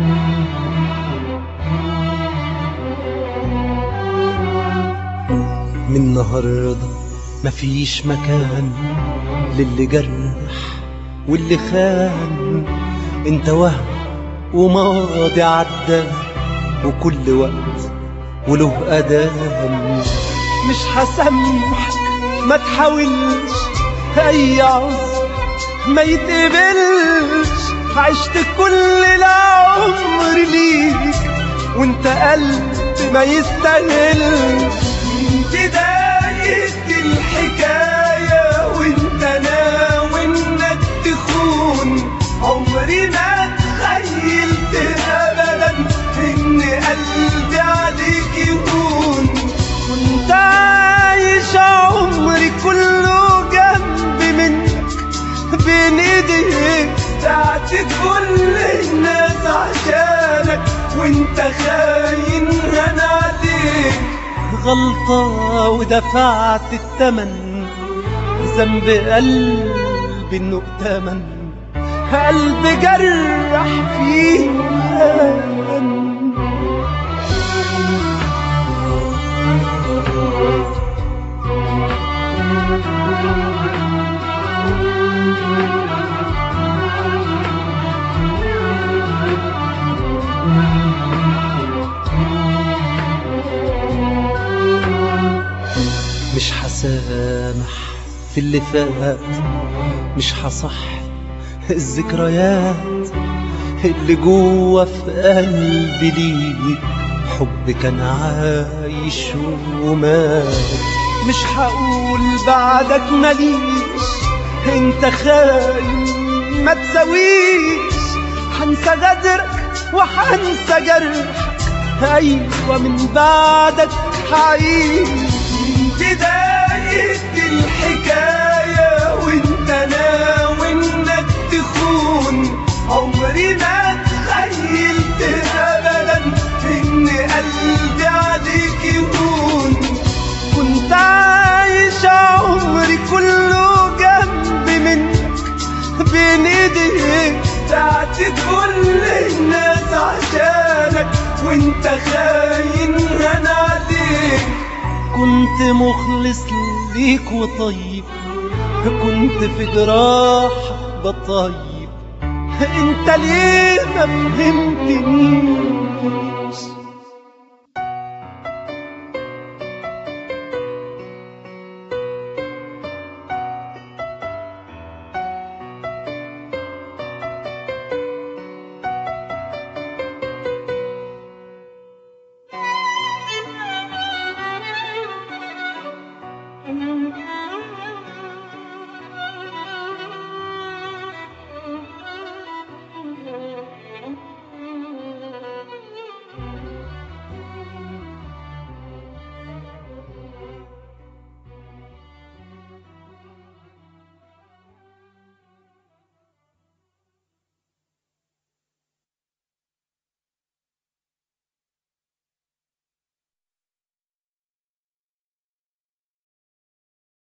من النهاردة مفيش مكان للي جرح واللي خان انت وهم وماضي عدى وكل وقت وله أدام مش هسامحك ما تحاولش أي عذر ما يتقبلش عشت كل العمر ليك وانت قلب ما يستاهلش بداية الحكاية وانت ناوي انك تخون عمري ما تخيلت ابدا ان قلبي عليك يهون كنت عايش عمري كله جنب منك بين ايديك ساعت كل الناس عشانك وانت خاين انا عليك غلطة ودفعت التمن ذنب قلبي انه اتمن قلب جرح فيه ألم. مش هسامح في اللي فات مش هصح الذكريات اللي جوه في قلبي ليك حب كان عايش ومات مش هقول بعدك ماليش انت خاين ما تساويش هنسى غدرك وهنسى جرحك ايوه من بعدك هعيش بداية الحكاية وانت ناوي انك تخون عمري ما تخيلت ابدا ان قلبي عليك يهون كنت عايش عمري كله جنب منك بين ايديك ساعت كل الناس عشانك وانت خاين انا عليك كنت مخلص ليك وطيب كنت في جراحك بطيب انت ليه ما فهمتنيش